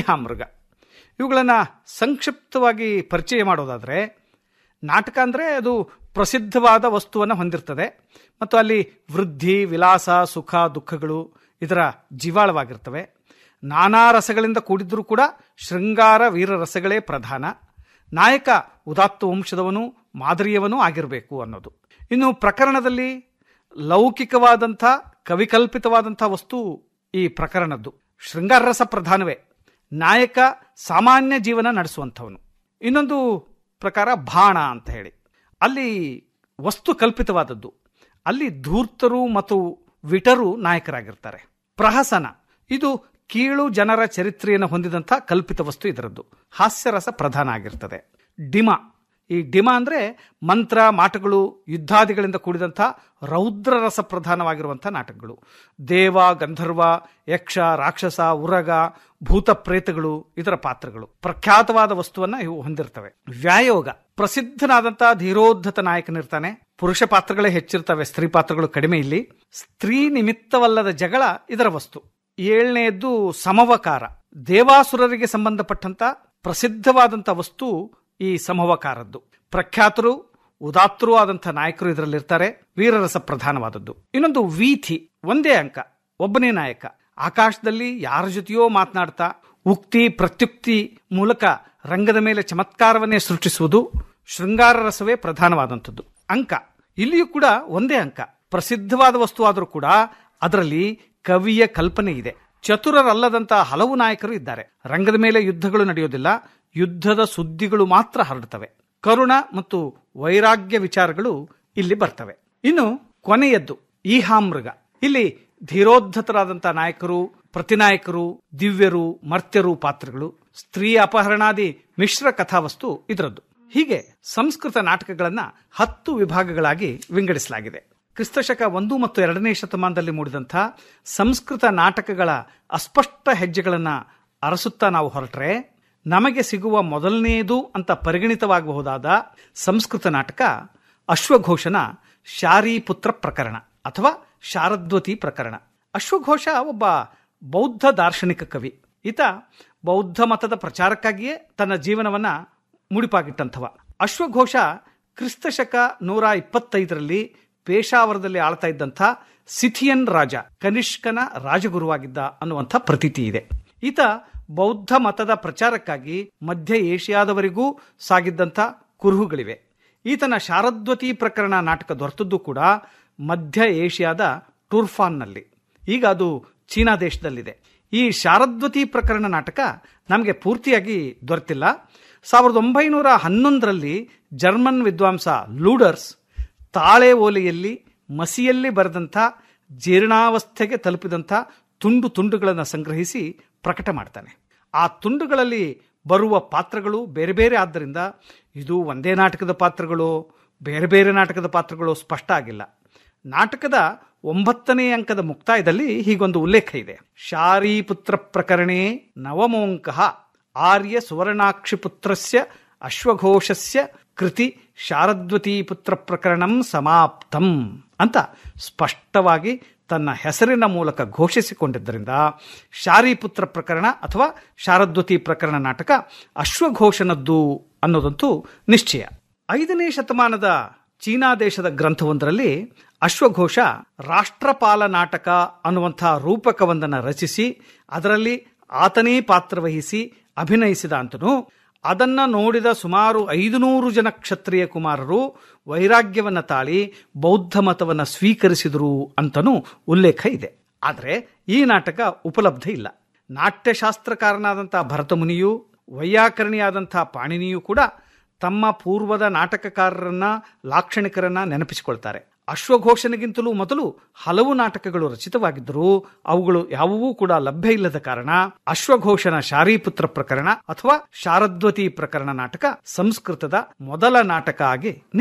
ಈಹಾಮೃಗ ಇವುಗಳನ್ನು ಸಂಕ್ಷಿಪ್ತವಾಗಿ ಪರಿಚಯ ಮಾಡೋದಾದರೆ ನಾಟಕ ಅಂದರೆ ಅದು ಪ್ರಸಿದ್ಧವಾದ ವಸ್ತುವನ್ನು ಹೊಂದಿರ್ತದೆ ಮತ್ತು ಅಲ್ಲಿ ವೃದ್ಧಿ ವಿಲಾಸ ಸುಖ ದುಃಖಗಳು ಇದರ ಜೀವಾಳವಾಗಿರ್ತವೆ ನಾನಾ ರಸಗಳಿಂದ ಕೂಡಿದ್ರೂ ಕೂಡ ಶೃಂಗಾರ ವೀರ ರಸಗಳೇ ಪ್ರಧಾನ ನಾಯಕ ಉದಾತ್ತ ವಂಶದವನು ಮಾದರಿಯವನೂ ಆಗಿರಬೇಕು ಅನ್ನೋದು ಇನ್ನು ಪ್ರಕರಣದಲ್ಲಿ ಲೌಕಿಕವಾದಂಥ ಕವಿಕಲ್ಪಿತವಾದಂಥ ವಸ್ತು ಈ ಪ್ರಕರಣದ್ದು ಶೃಂಗಾರ ರಸ ಪ್ರಧಾನವೇ ನಾಯಕ ಸಾಮಾನ್ಯ ಜೀವನ ನಡೆಸುವಂಥವನು ಇನ್ನೊಂದು ಪ್ರಕಾರ ಬಾಣ ಅಂತ ಹೇಳಿ ಅಲ್ಲಿ ವಸ್ತು ಕಲ್ಪಿತವಾದದ್ದು ಅಲ್ಲಿ ಧೂರ್ತರು ಮತ್ತು ವಿಟರು ನಾಯಕರಾಗಿರ್ತಾರೆ ಪ್ರಹಸನ ಇದು ಕೀಳು ಜನರ ಚರಿತ್ರೆಯನ್ನು ಹೊಂದಿದಂಥ ಕಲ್ಪಿತ ವಸ್ತು ಇದರದ್ದು ಹಾಸ್ಯರಸ ಪ್ರಧಾನ ಆಗಿರ್ತದೆ ಡಿಮ ಈ ಡಿಮ ಅಂದರೆ ಮಂತ್ರ ಮಾಟಗಳು ಯುದ್ಧಾದಿಗಳಿಂದ ಕೂಡಿದಂಥ ರೌದ್ರ ರಸ ಪ್ರಧಾನವಾಗಿರುವಂಥ ನಾಟಕಗಳು ದೇವ ಗಂಧರ್ವ ಯಕ್ಷ ರಾಕ್ಷಸ ಉರಗ ಭೂತ ಪ್ರೇತಗಳು ಇದರ ಪಾತ್ರಗಳು ಪ್ರಖ್ಯಾತವಾದ ವಸ್ತುವನ್ನ ಇವು ಹೊಂದಿರ್ತವೆ ವ್ಯಾಯೋಗ ಪ್ರಸಿದ್ಧನಾದಂಥ ಧೀರೋದ್ಧತ ನಾಯಕನಿರ್ತಾನೆ ಪುರುಷ ಪಾತ್ರಗಳೇ ಹೆಚ್ಚಿರ್ತವೆ ಸ್ತ್ರೀ ಪಾತ್ರಗಳು ಕಡಿಮೆ ಇಲ್ಲಿ ಸ್ತ್ರೀ ನಿಮಿತ್ತವಲ್ಲದ ಜಗಳ ಇದರ ವಸ್ತು ಏಳನೆಯದ್ದು ಸಮವಕಾರ ದೇವಾಸುರರಿಗೆ ಸಂಬಂಧಪಟ್ಟಂತ ಪ್ರಸಿದ್ಧವಾದಂಥ ವಸ್ತು ಈ ಸಮವಕಾರದ್ದು ಪ್ರಖ್ಯಾತರು ಉದಾತ್ತರು ಆದಂಥ ನಾಯಕರು ಇದರಲ್ಲಿರ್ತಾರೆ ವೀರರಸ ಪ್ರಧಾನವಾದದ್ದು ಇನ್ನೊಂದು ವೀಥಿ ಒಂದೇ ಅಂಕ ಒಬ್ಬನೇ ನಾಯಕ ಆಕಾಶದಲ್ಲಿ ಯಾರ ಜೊತೆಯೋ ಮಾತನಾಡ್ತಾ ಉಕ್ತಿ ಪ್ರತ್ಯುಕ್ತಿ ಮೂಲಕ ರಂಗದ ಮೇಲೆ ಚಮತ್ಕಾರವನ್ನೇ ಸೃಷ್ಟಿಸುವುದು ಶೃಂಗಾರ ರಸವೇ ಪ್ರಧಾನವಾದಂಥದ್ದು ಅಂಕ ಇಲ್ಲಿಯೂ ಕೂಡ ಒಂದೇ ಅಂಕ ಪ್ರಸಿದ್ಧವಾದ ವಸ್ತು ಆದರೂ ಕೂಡ ಅದರಲ್ಲಿ ಕವಿಯ ಕಲ್ಪನೆ ಇದೆ ಚತುರರಲ್ಲದಂತ ಹಲವು ನಾಯಕರು ಇದ್ದಾರೆ ರಂಗದ ಮೇಲೆ ಯುದ್ಧಗಳು ನಡೆಯೋದಿಲ್ಲ ಯುದ್ಧದ ಸುದ್ದಿಗಳು ಮಾತ್ರ ಹರಡುತ್ತವೆ ಕರುಣ ಮತ್ತು ವೈರಾಗ್ಯ ವಿಚಾರಗಳು ಇಲ್ಲಿ ಬರ್ತವೆ ಇನ್ನು ಕೊನೆಯದ್ದು ಈಹಾಮೃಗ ಇಲ್ಲಿ ಧೀರೋದ್ಧತರಾದಂಥ ನಾಯಕರು ಪ್ರತಿನಾಯಕರು ದಿವ್ಯರು ಮರ್ತ್ಯರು ಪಾತ್ರಗಳು ಸ್ತ್ರೀ ಅಪಹರಣಾದಿ ಮಿಶ್ರ ಕಥಾವಸ್ತು ಇದರದ್ದು ಹೀಗೆ ಸಂಸ್ಕೃತ ನಾಟಕಗಳನ್ನ ಹತ್ತು ವಿಭಾಗಗಳಾಗಿ ವಿಂಗಡಿಸಲಾಗಿದೆ ಕ್ರಿಸ್ತಶಕ ಒಂದು ಮತ್ತು ಎರಡನೇ ಶತಮಾನದಲ್ಲಿ ಮೂಡಿದಂಥ ಸಂಸ್ಕೃತ ನಾಟಕಗಳ ಅಸ್ಪಷ್ಟ ಹೆಜ್ಜೆಗಳನ್ನು ಅರಸುತ್ತಾ ನಾವು ಹೊರಟ್ರೆ ನಮಗೆ ಸಿಗುವ ಮೊದಲನೆಯದು ಅಂತ ಪರಿಗಣಿತವಾಗಬಹುದಾದ ಸಂಸ್ಕೃತ ನಾಟಕ ಅಶ್ವಘೋಷನ ಶಾರೀಪುತ್ರ ಪ್ರಕರಣ ಅಥವಾ ಶಾರದ್ವತಿ ಪ್ರಕರಣ ಅಶ್ವಘೋಷ ಒಬ್ಬ ಬೌದ್ಧ ದಾರ್ಶನಿಕ ಕವಿ ಈತ ಬೌದ್ಧ ಮತದ ಪ್ರಚಾರಕ್ಕಾಗಿಯೇ ತನ್ನ ಜೀವನವನ್ನ ಮುಡಿಪಾಗಿಟ್ಟಂಥವ ಅಶ್ವಘೋಷ ಕ್ರಿಸ್ತಶಕ ನೂರ ಇಪ್ಪತ್ತೈದರಲ್ಲಿ ಪೇಶಾವರದಲ್ಲಿ ಆಳ್ತಾ ಇದ್ದಂಥ ಸಿಥಿಯನ್ ರಾಜ ಕನಿಷ್ಕನ ರಾಜಗುರುವಾಗಿದ್ದ ಅನ್ನುವಂಥ ಪ್ರತೀತಿ ಇದೆ ಈತ ಬೌದ್ಧ ಮತದ ಪ್ರಚಾರಕ್ಕಾಗಿ ಮಧ್ಯ ಏಷ್ಯಾದವರೆಗೂ ಸಾಗಿದ್ದಂಥ ಕುರುಹುಗಳಿವೆ ಈತನ ಶಾರದ್ವತಿ ಪ್ರಕರಣ ನಾಟಕ ದೊರೆತದ್ದು ಕೂಡ ಮಧ್ಯ ಏಷ್ಯಾದ ಟೂರ್ಫಾನ್ನಲ್ಲಿ ಈಗ ಅದು ಚೀನಾ ದೇಶದಲ್ಲಿದೆ ಈ ಶಾರದ್ವತಿ ಪ್ರಕರಣ ನಾಟಕ ನಮಗೆ ಪೂರ್ತಿಯಾಗಿ ದೊರೆತಿಲ್ಲ ಸಾವಿರದ ಒಂಬೈನೂರ ಹನ್ನೊಂದರಲ್ಲಿ ಜರ್ಮನ್ ವಿದ್ವಾಂಸ ಲೂಡರ್ಸ್ ತಾಳೆ ಓಲೆಯಲ್ಲಿ ಮಸಿಯಲ್ಲಿ ಬರೆದಂಥ ಜೀರ್ಣಾವಸ್ಥೆಗೆ ತಲುಪಿದಂಥ ತುಂಡು ತುಂಡುಗಳನ್ನು ಸಂಗ್ರಹಿಸಿ ಪ್ರಕಟ ಮಾಡ್ತಾನೆ ಆ ತುಂಡುಗಳಲ್ಲಿ ಬರುವ ಪಾತ್ರಗಳು ಬೇರೆ ಬೇರೆ ಆದ್ದರಿಂದ ಇದು ಒಂದೇ ನಾಟಕದ ಪಾತ್ರಗಳು ಬೇರೆ ಬೇರೆ ನಾಟಕದ ಪಾತ್ರಗಳು ಸ್ಪಷ್ಟ ಆಗಿಲ್ಲ ನಾಟಕದ ಒಂಬತ್ತನೇ ಅಂಕದ ಮುಕ್ತಾಯದಲ್ಲಿ ಹೀಗೊಂದು ಉಲ್ಲೇಖ ಇದೆ ಶಾರೀಪುತ್ರ ಪ್ರಕರಣೇ ನವಮೋಂಕ ಆರ್ಯ ಸುವರ್ಣಾಕ್ಷಿ ಪುತ್ರಸ್ಯ ಅಶ್ವಘೋಷಸ್ಯ ಕೃತಿ ಶಾರದ್ವತಿ ಪುತ್ರ ಪ್ರಕರಣಂ ಸಮಾಪ್ತಂ ಅಂತ ಸ್ಪಷ್ಟವಾಗಿ ತನ್ನ ಹೆಸರಿನ ಮೂಲಕ ಘೋಷಿಸಿಕೊಂಡಿದ್ದರಿಂದ ಶಾರೀಪುತ್ರ ಪ್ರಕರಣ ಅಥವಾ ಶಾರದ್ವತಿ ಪ್ರಕರಣ ನಾಟಕ ಅಶ್ವಘೋಷನದ್ದು ಅನ್ನೋದಂತೂ ನಿಶ್ಚಯ ಐದನೇ ಶತಮಾನದ ಚೀನಾ ದೇಶದ ಗ್ರಂಥವೊಂದರಲ್ಲಿ ಅಶ್ವಘೋಷ ರಾಷ್ಟ್ರಪಾಲ ನಾಟಕ ಅನ್ನುವಂಥ ರೂಪಕವೊಂದನ್ನು ರಚಿಸಿ ಅದರಲ್ಲಿ ಆತನೇ ಪಾತ್ರವಹಿಸಿ ಅಭಿನಯಿಸಿದ ಅಂತನೂ ಅದನ್ನ ನೋಡಿದ ಸುಮಾರು ಐದುನೂರು ಜನ ಕ್ಷತ್ರಿಯ ಕುಮಾರರು ವೈರಾಗ್ಯವನ್ನ ತಾಳಿ ಬೌದ್ಧ ಮತವನ್ನ ಸ್ವೀಕರಿಸಿದರು ಅಂತನೂ ಉಲ್ಲೇಖ ಇದೆ ಆದರೆ ಈ ನಾಟಕ ಉಪಲಬ್ಧ ಇಲ್ಲ ನಾಟ್ಯಶಾಸ್ತ್ರಕಾರನಾದಂಥ ಭರತಮುನಿಯು ವೈಯಾಕರಣಿಯಾದಂಥ ಪಾಣಿನಿಯೂ ಕೂಡ ತಮ್ಮ ಪೂರ್ವದ ನಾಟಕಕಾರರನ್ನ ಲಾಕ್ಷಣಿಕರನ್ನ ನೆನಪಿಸಿಕೊಳ್ತಾರೆ ಅಶ್ವಘೋಷಣೆಗಿಂತಲೂ ಮೊದಲು ಹಲವು ನಾಟಕಗಳು ರಚಿತವಾಗಿದ್ದರೂ ಅವುಗಳು ಯಾವುವೂ ಕೂಡ ಲಭ್ಯ ಇಲ್ಲದ ಕಾರಣ ಅಶ್ವಘೋಷನ ಶಾರೀಪುತ್ರ ಪ್ರಕರಣ ಅಥವಾ ಶಾರದ್ವತಿ ಪ್ರಕರಣ ನಾಟಕ ಸಂಸ್ಕೃತದ ಮೊದಲ ನಾಟಕ ಆಗಿ